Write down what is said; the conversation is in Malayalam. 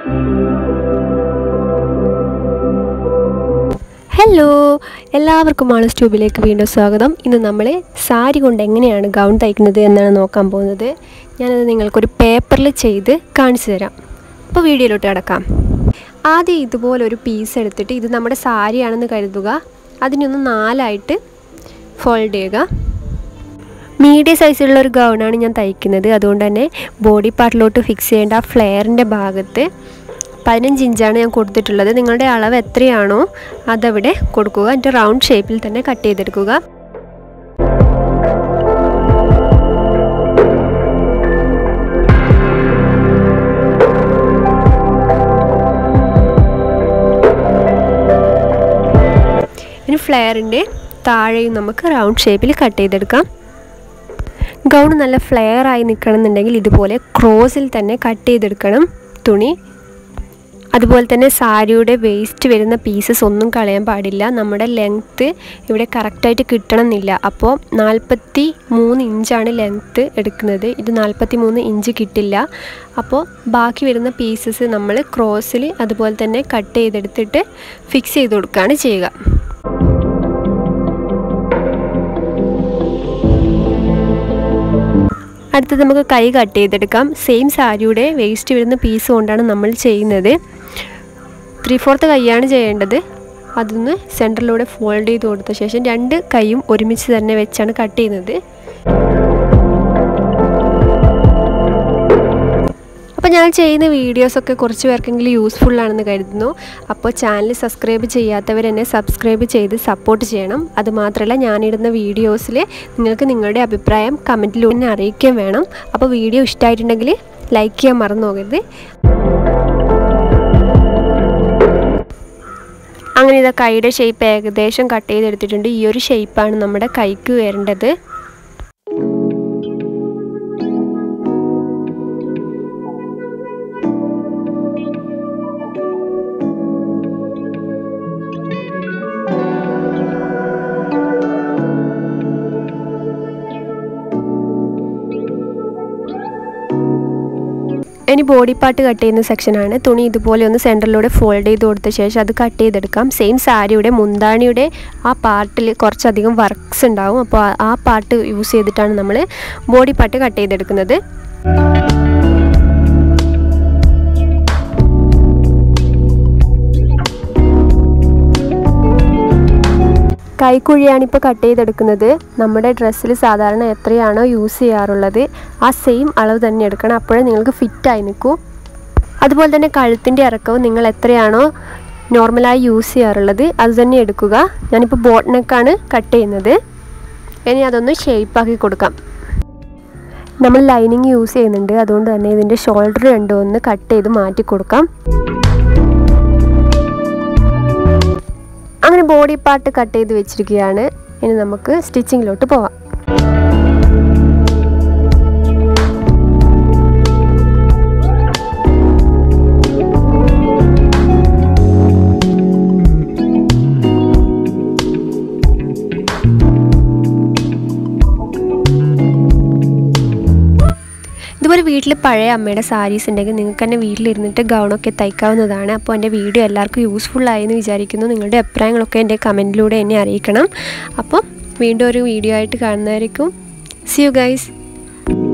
ഹലോ എല്ലാവർക്കും മാളസ് ട്യൂബിലേക്ക് വീണ്ടും സ്വാഗതം ഇന്ന് നമ്മൾ സാരി കൊണ്ട് എങ്ങനെയാണ് ഗൗൺ തയ്ക്കുന്നത് എന്നാണ് നോക്കാൻ പോകുന്നത് ഞാനത് നിങ്ങൾക്കൊരു പേപ്പറിൽ ചെയ്ത് കാണിച്ചു തരാം അപ്പോൾ വീഡിയോയിലോട്ട് കിടക്കാം ആദ്യം ഇതുപോലെ ഒരു പീസ് എടുത്തിട്ട് ഇത് നമ്മുടെ സാരിയാണെന്ന് കരുതുക അതിനൊന്ന് നാലായിട്ട് ഫോൾഡ് ചെയ്യുക മീഡിയം സൈസിലുള്ള ഒരു ഗൗണാണ് ഞാൻ തയ്ക്കുന്നത് അതുകൊണ്ട് തന്നെ ബോഡി പാർട്ടിലോട്ട് ഫിക്സ് ചെയ്യേണ്ട ആ ഫ്ലെയറിൻ്റെ ഭാഗത്ത് പതിനഞ്ച് ഇഞ്ചാണ് ഞാൻ കൊടുത്തിട്ടുള്ളത് നിങ്ങളുടെ അളവ് എത്രയാണോ അതവിടെ കൊടുക്കുക എന്നിട്ട് റൗണ്ട് ഷേപ്പിൽ തന്നെ കട്ട് ചെയ്തെടുക്കുക ഇനി ഫ്ലെയറിൻ്റെ താഴെയും നമുക്ക് റൗണ്ട് ഷേപ്പിൽ കട്ട് ചെയ്തെടുക്കാം ഗൗൺ നല്ല ഫ്ലെയർ ആയി നിൽക്കണം എന്നുണ്ടെങ്കിൽ ഇതുപോലെ ക്രോസിൽ തന്നെ കട്ട് ചെയ്തെടുക്കണം തുണി അതുപോലെ തന്നെ സാരിയുടെ വേസ്റ്റ് വരുന്ന പീസസ് ഒന്നും കളയാൻ പാടില്ല നമ്മുടെ ലെങ്ത്ത് ഇവിടെ കറക്റ്റായിട്ട് കിട്ടണം എന്നില്ല അപ്പോൾ നാൽപ്പത്തി മൂന്ന് ഇഞ്ചാണ് ലെങ്ത്ത് എടുക്കുന്നത് ഇത് നാൽപ്പത്തി മൂന്ന് ഇഞ്ച് കിട്ടില്ല അപ്പോൾ ബാക്കി വരുന്ന പീസസ് നമ്മൾ ക്രോസിൽ അതുപോലെ തന്നെ കട്ട് ചെയ്തെടുത്തിട്ട് ഫിക്സ് ചെയ്ത് കൊടുക്കുകയാണ് ചെയ്യുക അടുത്തത് നമുക്ക് കൈ കട്ട് ചെയ്തെടുക്കാം സെയിം സാരിയുടെ വേസ്റ്റ് വരുന്ന പീസ് കൊണ്ടാണ് നമ്മൾ ചെയ്യുന്നത് ത്രീ ഫോർത്ത് കൈയാണ് ചെയ്യേണ്ടത് അതൊന്ന് സെൻറ്ററിലൂടെ ഫോൾഡ് ചെയ്ത് കൊടുത്ത ശേഷം രണ്ട് കൈയും ഒരുമിച്ച് തന്നെ വെച്ചാണ് കട്ട് ചെയ്യുന്നത് അപ്പോൾ ഞാൻ ചെയ്യുന്ന വീഡിയോസൊക്കെ കുറച്ച് പേർക്കെങ്കിലും യൂസ്ഫുൾ ആണെന്ന് കരുതുന്നു അപ്പോൾ ചാനൽ സബ്സ്ക്രൈബ് ചെയ്യാത്തവർ എന്നെ സബ്സ്ക്രൈബ് ചെയ്ത് സപ്പോർട്ട് ചെയ്യണം അതുമാത്രമല്ല ഞാനിടുന്ന വീഡിയോസിൽ നിങ്ങൾക്ക് നിങ്ങളുടെ അഭിപ്രായം കമൻറ്റിലൂടെ എന്നെ അറിയിക്കുകയും വേണം അപ്പോൾ വീഡിയോ ഇഷ്ടമായിട്ടുണ്ടെങ്കിൽ ലൈക്ക് ചെയ്യാൻ മറന്നു പോകരുത് അങ്ങനെ ഇതാ കൈയുടെ ഷേപ്പ് ഏകദേശം കട്ട് ചെയ്തെടുത്തിട്ടുണ്ട് ഈ ഒരു ഷേപ്പാണ് നമ്മുടെ കൈക്ക് വരേണ്ടത് ഇനി ബോഡി പാർട്ട് കട്ട് ചെയ്യുന്ന സെക്ഷനാണ് തുണി ഇതുപോലെ ഒന്ന് സെൻറ്ററിലൂടെ ഫോൾഡ് ചെയ്ത് കൊടുത്ത ശേഷം അത് കട്ട് ചെയ്തെടുക്കാം സെയിം സാരിയുടെ മുന്താണിയുടെ ആ പാർട്ടിൽ കുറച്ചധികം വർക്ക്സ് ഉണ്ടാവും അപ്പോൾ ആ പാർട്ട് യൂസ് ചെയ്തിട്ടാണ് നമ്മൾ ബോഡി പാർട്ട് കട്ട് ചെയ്തെടുക്കുന്നത് കൈക്കുഴിയാണ് ഇപ്പോൾ കട്ട് ചെയ്തെടുക്കുന്നത് നമ്മുടെ ഡ്രസ്സിൽ സാധാരണ എത്രയാണോ യൂസ് ചെയ്യാറുള്ളത് ആ സെയിം അളവ് തന്നെ എടുക്കണം അപ്പോഴേ നിങ്ങൾക്ക് ഫിറ്റായി നിൽക്കൂ അതുപോലെ തന്നെ കഴുത്തിൻ്റെ ഇറക്കവും നിങ്ങൾ എത്രയാണോ നോർമലായി യൂസ് ചെയ്യാറുള്ളത് അത് തന്നെ എടുക്കുക ഞാനിപ്പോൾ ബോട്ട് നെക്കാണ് കട്ട് ചെയ്യുന്നത് ഇനി അതൊന്ന് ഷേപ്പാക്കി കൊടുക്കാം നമ്മൾ ലൈനിങ് യൂസ് ചെയ്യുന്നുണ്ട് അതുകൊണ്ട് തന്നെ ഇതിൻ്റെ ഷോൾഡർ രണ്ടും ഒന്ന് കട്ട് ചെയ്ത് മാറ്റി കൊടുക്കാം അങ്ങനെ ബോഡി പാർട്ട് കട്ട് ചെയ്ത് വെച്ചിരിക്കുകയാണ് ഇനി നമുക്ക് സ്റ്റിച്ചിങ്ങിലോട്ട് പോവാം ഇതുപോലെ വീട്ടിൽ പഴയ അമ്മയുടെ സാരീസ് ഉണ്ടെങ്കിൽ നിങ്ങൾക്ക് തന്നെ വീട്ടിലിരുന്നിട്ട് ഗൗണൊക്കെ തയ്ക്കാവുന്നതാണ് അപ്പോൾ എൻ്റെ വീഡിയോ എല്ലാവർക്കും യൂസ്ഫുൾ ആയി എന്ന് വിചാരിക്കുന്നു നിങ്ങളുടെ അഭിപ്രായങ്ങളൊക്കെ എൻ്റെ കമൻറ്റിലൂടെ എന്നെ അറിയിക്കണം അപ്പോൾ വീണ്ടും ഒരു വീഡിയോ ആയിട്ട് കാണുന്നതായിരിക്കും സി യു ഗൈസ്